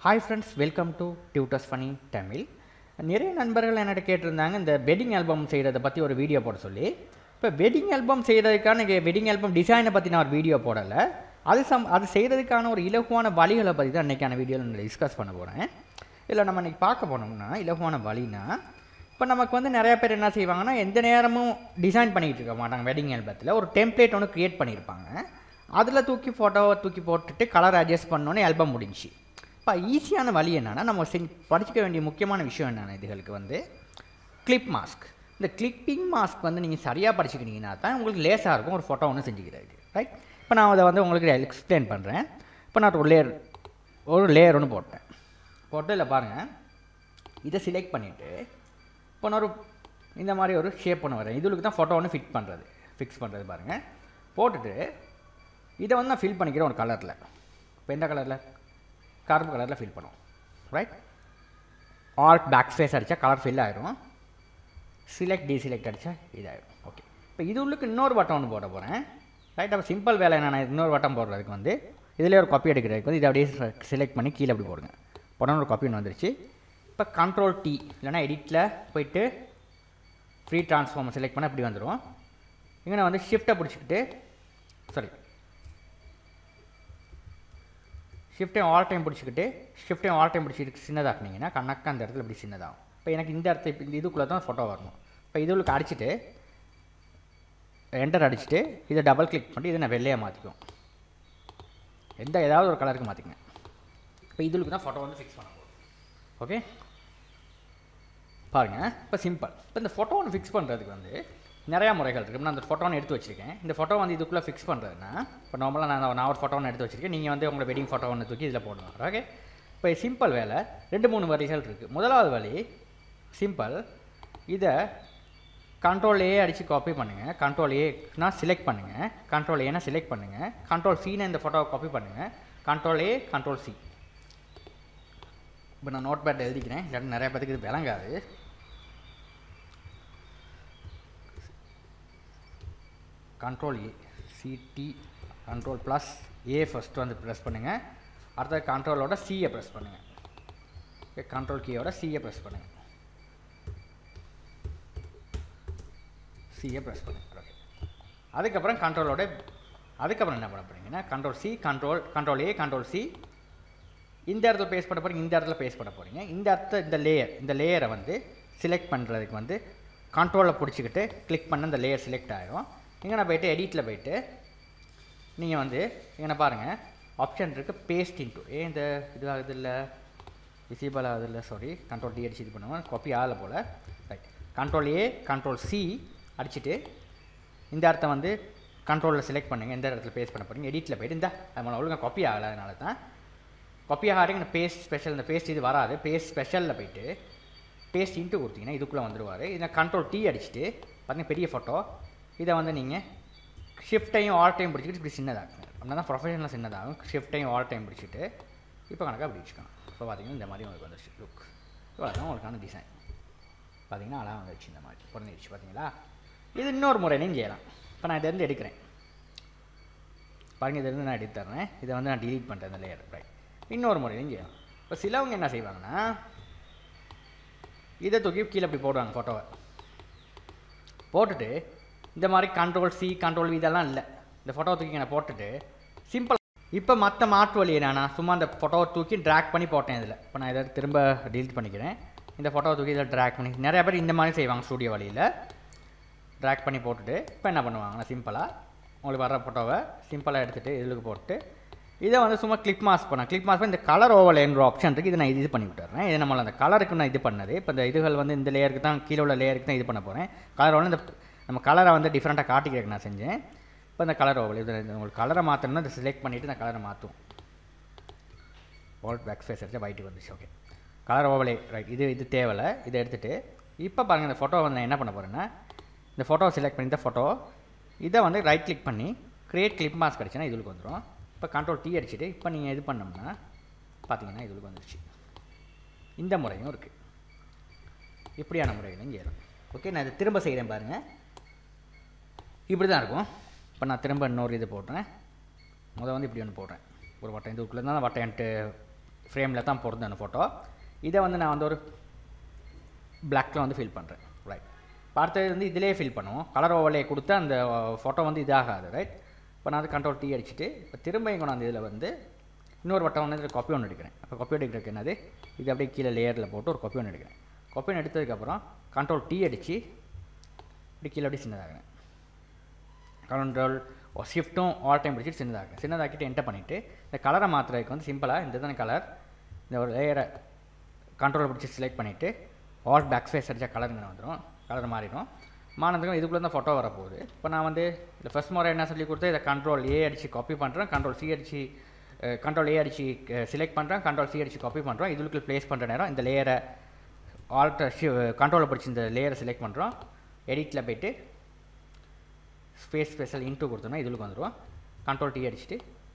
hi friends welcome to tutors funny Tamil நிறைய நண்பர்கள் என்கிட்ட கேட்டிருந்தாங்க இந்த வெட்டிங் ஆல்பம் செய்கிறத பற்றி ஒரு வீடியோ போட சொல்லி இப்போ வெட்டிங் ஆல்பம் செய்கிறதுக்கான வெட்டிங் ஆல்பம் டிசைனை பற்றி நான் ஒரு வீடியோ போடலை அது சம் அது செய்கிறதுக்கான ஒரு இலகுவான வழிகளை பற்றி தான் இன்றைக்கான வீடியோவில் நான் டிஸ்கஸ் பண்ண போகிறேன் இல்லை நம்ம இன்றைக்கி பார்க்க போனோம்னா இலகுவான வழினா இப்போ நமக்கு வந்து நிறைய பேர் என்ன செய்வாங்கன்னா எந்த நேரமும் டிசைன் பண்ணிக்கிட்டு இருக்க மாட்டாங்க வெட்டிங் ஆல்பத்தில் ஒரு டெம்ப்ளேட் ஒன்று க்ரியேட் பண்ணியிருப்பாங்க அதில் தூக்கி ஃபோட்டோவை தூக்கி போட்டுட்டு கலர் அட்ஜஸ்ட் பண்ணோன்னே ஆல்பம் முடிஞ்சுச்சு இப்போ ஈஸியான வழி என்னென்னா நம்ம செஞ்சு படிச்சுக்க வேண்டிய முக்கியமான விஷயம் என்னென்ன இதுகளுக்கு வந்து கிளிப் மாஸ்க் இந்த கிளிப்பிங் மாஸ்க் வந்து நீங்கள் சரியாக படிச்சுக்கிட்டீங்கன்னா தான் உங்களுக்கு லேஸாக இருக்கும் ஒரு ஃபோட்டோ ஒன்று செஞ்சுக்கிறது ரைட் இப்போ நான் அதை வந்து உங்களுக்கு எக்ஸ்பிளைன் பண்ணுறேன் இப்போ நான் ஒரு லேயர் ஒரு லேயர் ஒன்று போட்டேன் போட்டு இல்லை பாருங்கள் இதை செலக்ட் பண்ணிவிட்டு இப்போ நான் ஒரு இந்த மாதிரி ஒரு ஷேப் ஒன்று வரேன் இதுக்கு தான் ஃபோட்டோ ஒன்று ஃபிட் பண்ணுறது ஃபிக்ஸ் பண்ணுறது பாருங்கள் போட்டுட்டு இதை வந்து நான் ஃபில் பண்ணிக்கிறேன் ஒரு கலரில் இப்போ எந்த கலரில் கருப்பு கலரில் ஃபில் பண்ணுவோம் ரைட் ஆல் பேக் ஸ்பேஸ் அடித்தா கலர் ஃபில் ஆயிரும் சிலெக்ட் டிசிலெக்ட் அடித்தா இதாகிடும் ஓகே இப்போ இது உள்ளுக்கு இன்னொரு பட்டம் ஒன்று போட போகிறேன் ரைட் அப்போ சிம்பிள் வேலை என்னென்ன இன்னொரு பட்டம் போடுறதுக்கு வந்து இதில் ஒரு காப்பி எடுக்கிறதுக்கு வந்து இதை அப்படியே செலக்ட் பண்ணி கீழே அப்படி போடுங்க போனால் ஒரு காப்பி ஒன்று வந்துருச்சு இப்போ கண்ட்ரோல் டி இல்லைனா எடிட்டில் போயிட்டு ஃப்ரீ ட்ரான்ஸ்ஃபார்மை செலக்ட் பண்ண இப்படி வந்துடும் இங்கே நான் வந்து ஷிஃப்ட்டை பிடிச்சிக்கிட்டு சாரி ஷிஃப்ட்டையும் ஆல் டைம் பிடிச்சிக்கிட்டு ஷிஃப்ட்டையும் ஆல் டைம் பிடிச்சிட்டு சின்னதாக்குனீங்கன்னா கணக்காக அந்த இடத்துல இப்படி சின்னதாகும் இப்போ எனக்கு இந்த இடத்த இப்போ இந்த இதுக்குள்ளே தான் ஃபோட்டோ வரணும் இப்போ இதுக்கு அடிச்சுட்டு என்டர் அடிச்சுட்டு இதை டபுள் கிளிக் பண்ணி இதை நான் வெள்ளையாக மாற்றிக்குவோம் எந்த ஏதாவது ஒரு கலருக்கு மாற்றிக்கங்க இப்போ இதுக்கு தான் ஃபோட்டோ வந்து ஃபிக்ஸ் பண்ண போகிறோம் ஓகே பாருங்கள் இப்போ சிம்பிள் இப்போ இந்த ஃபோட்டோ ஒன்று ஃபிக்ஸ் பண்ணுறதுக்கு வந்து நிறையா முறைகள் இருக்குது நான் அந்த ஃபோட்டோன்னு எடுத்து வச்சுருக்கேன் இந்த ஃபோட்டோ வந்து இதுக்குள்ளே ஃபிக்ஸ் பண்ணுறதுனா இப்போ நார்மலாக நான் நான் ஒரு ஃபோட்டோ ஒன்று எடுத்து வச்சுருக்கேன் நீங்கள் வந்து உங்களோட வெட்டிங் ஃபோட்டோ ஒன்று தூக்கி இதில் போடணும் ஓகே இப்போ சிம்பிள் வேலை ரெண்டு மூணு வழிகள் இருக்குது முதலாவது வழி சிம்பிள் இதை கண்ட்ரோல் ஏ அடித்து காப்பி பண்ணுங்கள் கண்ட்ரோல் ஏனா செலக்ட் பண்ணுங்கள் கண்ட்ரோல் ஏனா செலக்ட் பண்ணுங்கள் கண்ட்ரோல் சின்னு இந்த ஃபோட்டோவை காப்பி பண்ணுங்கள் கண்ட்ரோல் ஏ கண்ட்ரோல் சி இப்போ நான் நோட் பேட் எழுதிக்கிறேன் இல்லாட்டி நிறைய பேருக்கு இது விளங்காது control A CD control plus A first வந்து ப்ரெஸ் பண்ணுங்கள் அடுத்த கண்ட்ரோலோட சியை ப்ரெஸ் பண்ணுங்கள் ஓகே கண்ட்ரோல் கீயோட சியை ப்ரெஸ் பண்ணுங்கள் சியை ப்ரெஸ் பண்ணுங்கள் ஓகே அதுக்கப்புறம் கண்ட்ரோலோட அதுக்கப்புறம் என்ன பண்ண போகிறீங்கன்னா control C control control A control C இந்த இடத்துல பேஸ் பண்ண போகிறீங்க இந்த இடத்துல பேஸ் பண்ண போகிறீங்க இந்த இடத்த இந்த லேயர் இந்த லேயரை வந்து செலக்ட் பண்ணுறதுக்கு வந்து கண்ட்ரோலில் பிடிச்சிக்கிட்டு கிளிக் பண்ண இந்த லேயர் செலக்ட் ஆகிடும் இங்கே நான் போயிட்டு எடிட்டில் போயிட்டு நீங்கள் வந்து இங்கே பாருங்கள் ஆப்ஷன் இருக்குது பேஸ்ட் இன்ட்டு ஏன் இந்த இது ஆகுது இல்லை விசிபிள் ஆகுது இல்லை சாரி கண்ட்ரோல் டி அடிச்சு இது பண்ணுவோம் காப்பி ஆகலை போல் right control A control C அடிச்சுட்டு இந்த இடத்த வந்து கண்ட்ரோலில் செலக்ட் பண்ணுங்கள் எந்த இடத்துல பேஸ்ட் பண்ண போகிறீங்க எடிட்டில் போயிட்டு இந்த அது ஒழுங்காக காப்பி ஆகலை அதனால தான் காப்பி ஆகாதீங்க இந்த பேஸ்ட் ஸ்பெஷல் இந்த பேஸ்ட் இது வராது பேஸ்ட் ஸ்பெஷலில் போயிட்டு பேஸ்ட் இன்ட்டு கொடுத்தீங்கன்னா இதுக்குள்ளே வந்துடுவார் இதை கண்ட்ரோல் டி அடிச்சுட்டு பார்த்தீங்கன்னா பெரிய ஃபோட்டோ இதை வந்து நீங்கள் ஷிஃப்ட்டையும் ஆல் டைம் பிடிச்சிக்கிட்டு இப்படி சின்னதாக்குங்க அப்படின்னா தான் ப்ரொஃபஷனலாக சின்னதாகும் ஷிஃப்ட்டையும் ஆல் டைம் பிடிச்சிட்டு இப்போ கணக்காக அப்படி வச்சுக்கணும் இப்போ பார்த்தீங்கன்னா இந்த மாதிரி உங்களுக்கு வந்துருச்சு லுக் இவ்வளோ தான் உங்களுக்கான டிசைன் பார்த்தீங்கன்னா அழகாக வந்துருச்சு இந்த மாதிரி பிறந்துருச்சு பார்த்தீங்களா இது இன்னொரு முறையிலையும் செய்யலாம் இப்போ நான் இதிலேருந்து எடுக்கிறேன் பாருங்கள் இதிலேருந்து நான் எடுத்து தர்றேன் இதை வந்து நான் டிலீட் பண்ணுறேன் இந்த லேயர் ரைட் இன்னொரு முறையிலையும் செய்யலாம் இப்போ சிலவங்க என்ன செய்வாங்கன்னா இதை தூக்கி கீழே இப்படி போடுவாங்க ஃபோட்டோவை போட்டுட்டு இந்த மாதிரி கண்ட்ரோல் சி கண்ட்ரோல் இதெல்லாம் இல்லை இந்த ஃபோட்டோவை தூக்கி நான் போட்டுட்டு சிம்பிள் இப்போ மற்ற மாற்று வழி என்னன்னா சும்மா அந்த ஃபோட்டோவை தூக்கி ட்ராக் பண்ணி போட்டேன் இதில் இப்போ நான் இதை திரும்ப டீலிட் பண்ணிக்கிறேன் இந்த ஃபோட்டோவை தூக்கி இதில் ட்ராக் பண்ணி நிறைய பேர் இந்த மாதிரி செய்வாங்க ஸ்டூடியோ வழியில் ட்ராக் பண்ணி போட்டுட்டு இப்போ என்ன பண்ணுவாங்கன்னா சிம்பிளாக உங்களுக்கு வர்ற ஃபோட்டோவை சிம்பிளாக எடுத்துகிட்டு இதுக்கு போட்டு இதை வந்து சும்மா கிளிக் மாஸ் பண்ணேன் கிளிக் மாஸ் இந்த கலர் ஓவர்லேன்ற ஆப்ஷன் இருக்குது இது நான் இது பண்ணி விட்டுறேன் இது நம்மள அந்த கலருக்கு நான் இது பண்ணது இப்போ இந்த இதுகள் வந்து இந்த லேயருக்கு தான் கீழே உள்ள லேயருக்கு தான் இது பண்ண போகிறேன் கலர் வந்து இந்த நம்ம கலரை வந்து டிஃப்ரெண்ட்டாக காட்டிக்கிறதுக்கு நான் செஞ்சேன் இப்போ இந்த கலர் ஓவல் இது உங்களுக்கு கலரை மாற்றணும்னா இதை செலக்ட் பண்ணிவிட்டு இந்த கலரை மாற்றும் ஓல்ட் பேக் ஸ்பேஸ் எடுத்து ஒயிட்டு வந்துச்சு ஓகே கலர் ஓவலே ரைட் இது இது தேவையில்லை இதை எடுத்துகிட்டு இப்போ பாருங்கள் இந்த ஃபோட்டோ வந்து நான் என்ன பண்ண போகிறேன்னா இந்த ஃபோட்டோவை செலக்ட் பண்ணி இந்த ஃபோட்டோ இதை வந்து ரைட் கிளிக் பண்ணி க்ரியேட் கிளிப் மாஸ்க் அடிச்சுன்னா இதுக்கு வந்துடும் இப்போ கண்ட்ரோல் டீ அடிச்சுட்டு இப்போ நீங்கள் இது பண்ணோம்னா பார்த்தீங்கன்னா இதுக்கு வந்துருச்சு இந்த முறையும் இருக்குது இப்படியான முறைகளையும் செய்யலாம் ஓகே நான் இதை திரும்ப செய்கிறேன் பாருங்கள் இப்படி தான் இருக்கும் இப்போ நான் திரும்ப இன்னொரு இது போடுறேன் முதல் வந்து இப்படி ஒன்று போடுறேன் ஒரு வட்டம் இதுக்குள்ளே தான் வட்டம் என்ட்டு ஃப்ரேமில் தான் பொருந்தேன் அந்த ஃபோட்டோ இதை வந்து நான் வந்து ஒரு பிளாக்கில் வந்து ஃபில் பண்ணுறேன் ரைட் பார்த்தது வந்து இதிலே ஃபில் பண்ணுவோம் கலர் ஓவலே கொடுத்து அந்த ஃபோட்டோ வந்து இதாகாது ரைட் இப்போ நான் வந்து கண்ட்ரோல் டீ அடிச்சுட்டு இப்போ திரும்ப இங்கே நான் இதில் வந்து இன்னொரு வட்டம் வந்து இதில் காப்பி ஒன்று எடுக்கிறேன் அப்போ காப்பி எடுக்கிறதுக்கு என்னது இது அப்படியே கீழே லேயரில் போட்டு ஒரு காப்பி ஒன்று எடுக்கிறேன் காப்பி ஒன்று எடுத்ததுக்கப்புறம் கண்ட்ரோல் டீ அடித்து இப்படி கீழே அப்படியே சின்னதாகிறேன் கண்ட்ரோல் ஷிஃப்ட்டும் ஆல் டைம் பிடிச்சிட்டு சின்னதாகிறேன் சின்னதாக்கிட்டு என்டர் பண்ணிவிட்டு இந்த கலரை மாற்றுறதுக்கு வந்து சிம்பிளாக இந்த தானே கலர் இந்த ஒரு லேயரை கண்ட்ரோல் பிடிச்சி செலக்ட் பண்ணிவிட்டு ஆல் பேக் ஃபேஸ் அடித்தா கலருங்க வந்துடும் கலர் மாறிடும் மானதுக்கும் இதுக்குள்ளே தான் ஃபோட்டோ வரப்போகுது இப்போ நான் வந்து இந்த ஃபஸ்ட் முறை என்ன சொல்லி கொடுத்து இதை கண்ட்ரோல் ஏ அடித்து காப்பி பண்ணுறேன் கண்ட்ரோல் சி அடித்து கண்ட்ரோல் ஏ அடித்து செலக்ட் பண்ணுறேன் கண்ட்ரோல் சி அடித்து காப்பி பண்ணுறோம் இதுக்குள்ள ப்ளேஸ் பண்ணுற நேரம் இந்த லேயரை ஆல்டர் ஷி கண்ட்ரோலை பிடிச்சி இந்த லேயரை செலக்ட் பண்ணுறோம் எடிட்டில் போயிட்டு ஸ்பேஸ் ஸ்பெஷல் இன்ட்டு கொடுத்தோம்னா இதுக்கு வந்துடும் கண்ட்ரோல் டி அடிச்சுட்டு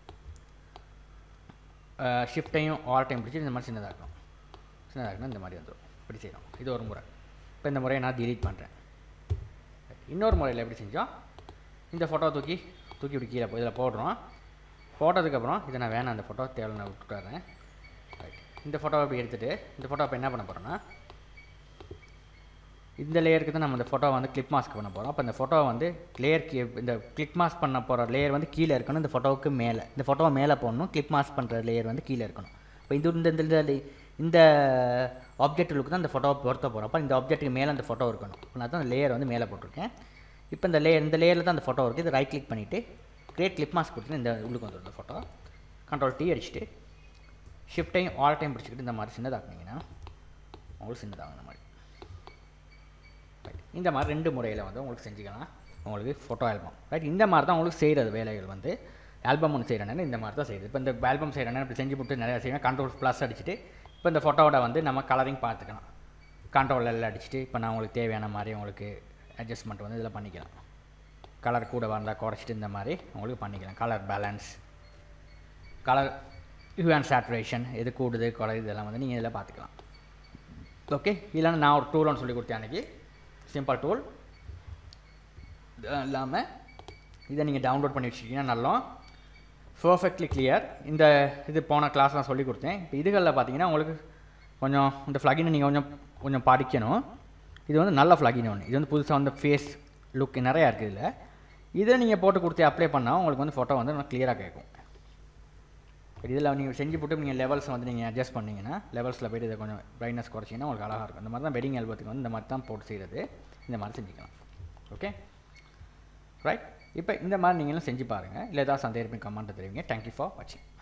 ஷிஃப்ட்டையும் ஆல் டைம் பிடிச்சி இந்த மாதிரி சின்னதாக்கணும் சின்னதாக்கணும் இந்த மாதிரி வந்துடும் இப்படி செய்யணும் இது ஒரு முறை இப்போ இந்த முறையை நான் delete பண்ணுறேன் இன்னொரு முறையில் எப்படி செஞ்சோம் இந்த ஃபோட்டோ தூக்கி தூக்கி இப்படி கீழே இதில் போடுறோம் போட்டதுக்கப்புறம் இதை நான் வேணாம் அந்த ஃபோட்டோ தேவை நான் விட்டுறேன் ரைட் இந்த ஃபோட்டோவை இப்படி எடுத்துகிட்டு இந்த ஃபோட்டோ இப்போ என்ன பண்ண போகிறேன்னா இந்த லேயருக்கு தான் நம்ம இந்த ஃபோட்டோவை வந்து கிளிப் மாஸ்க் பண்ண போகிறோம் அப்போ இந்த ஃபோட்டோவை வந்து லேயர் கீ இந்த கிளிக் மாஸ்க் பண்ண போகிற லேயர் வந்து கீழே இருக்கணும் இந்த ஃபோட்டோவுக்கு மேலே இந்த ஃபோட்டோவை மேலே போடணும் கிளிப் மாஸ்க் பண்ணுற லேயர் வந்து கீழே இருக்கணும் இப்போ இது இந்த இந்த இந்த இந்த ஆப்ஜெக்ட்டுக்கு தான் இந்த ஃபோட்டோவை பொருத்த போகிறோம் அப்போ இந்த ஆப்ஜெக்ட்டுக்கு மேலே அந்த ஃபோட்டோ இருக்கணும் இப்போ நான் தான் லேயர் வந்து மேலே போட்டிருக்கேன் இப்போ இந்த லேயர் இந்த லேயரில் தான் அந்த ஃபோட்டோ இருக்குது இது ரைட் கிளிக் பண்ணிவிட்டு கிரியேட் கிளிப் மாஸ்க் கொடுத்துட்டு இந்த உள்ளுக்கு வந்துடும் இந்த ஃபோட்டோ கண்ட்ரோல் டீ அடிச்சுட்டு ஷிஃப்ட்டையும் ஆல் டைம் பிடிச்சிக்கிட்டு இந்த மாதிரி சின்னதாக்குனீங்கன்னா உங்களுக்கு சின்னதாகும் இந்த மாதிரி ரைட் இந்த மாதிரி ரெண்டு முறையில் வந்து உங்களுக்கு செஞ்சுக்கலாம் உங்களுக்கு ஃபோட்டோ ஆல்பம் ரைட் இந்த மாதிரி தான் உங்களுக்கு செய்கிறது வேலைகள் வந்து ஆல்பம் ஒன்று செய்கிறேன்னு இந்த மாதிரி தான் செய்யுது இப்போ இந்த ஆல்பம் செய்கிறேன்னு இப்படி செஞ்சு போட்டு நிறையா செய்யணும் கண்ட்ரோல் ப்ளஸ் அடிச்சுட்டு இப்போ இந்த ஃபோட்டோவோட வந்து நம்ம கலரிங் பார்த்துக்கலாம் கண்ட்ரோல் எல்லாம் அடிச்சுட்டு இப்போ நான் உங்களுக்கு தேவையான மாதிரி உங்களுக்கு அட்ஜஸ்ட்மெண்ட் வந்து இதில் பண்ணிக்கலாம் கலர் கூட வந்தால் குறைச்சிட்டு இந்த மாதிரி உங்களுக்கு பண்ணிக்கலாம் colour balance colour hue and saturation எது கூடுது குறை இதெல்லாம் வந்து நீங்கள் இதில் பார்த்துக்கலாம் ஓகே இல்லைன்னா நான் ஒரு டூல் ஒன்று சொல்லி கொடுத்தேன் அன்றைக்கி சிம்பிள் டூல் இல்லாமல் இதை நீங்கள் டவுன்லோட் பண்ணி வச்சுக்கிட்டீங்கன்னா நல்லா பர்ஃபெக்ட்லி கிளியர் இந்த இது போன கிளாஸ் நான் சொல்லி கொடுத்தேன் இப்போ இதுகளில் பார்த்தீங்கன்னா உங்களுக்கு கொஞ்சம் இந்த ஃப்ளகினை நீங்கள் கொஞ்சம் கொஞ்சம் படிக்கணும் இது வந்து நல்ல ஃப்ளகின் ஒன்று இது வந்து புதுசாக வந்து ஃபேஸ் லுக் நிறையா இருக்குது இதில் இதை நீங்கள் போட்டு கொடுத்து அப்ளை பண்ணால் உங்களுக்கு வந்து ஃபோட்டோ வந்து நல்லா கிளியராக கேட்கும் இதில் நீங்கள் செஞ்சு போட்டு நீங்கள் லெவல்ஸ் வந்து நீங்கள் அட்ஜஸ்ட் பண்ணிங்கன்னா லெவல்ஸில் போய்ட்டு இதை கொஞ்சம் பிரைட்னஸ் குறைச்சிங்கன்னா உங்களுக்கு அழகாக இருக்கும் இந்த மாதிரி தான் வெட்டிங் ஆல்பத்துக்கு வந்து இந்த மாதிரி தான் போட்டு செய்கிறது இந்த மாதிரி செஞ்சுக்கலாம் ஓகே ரைட் இப்போ இந்த மாதிரி நீங்களும் செஞ்சு பாருங்கள் இல்லை ஏதாவது சந்தேகம் கமெண்ட்டை தெரிவிங்க தேங்க்யூ ஃபார் வாட்சிங்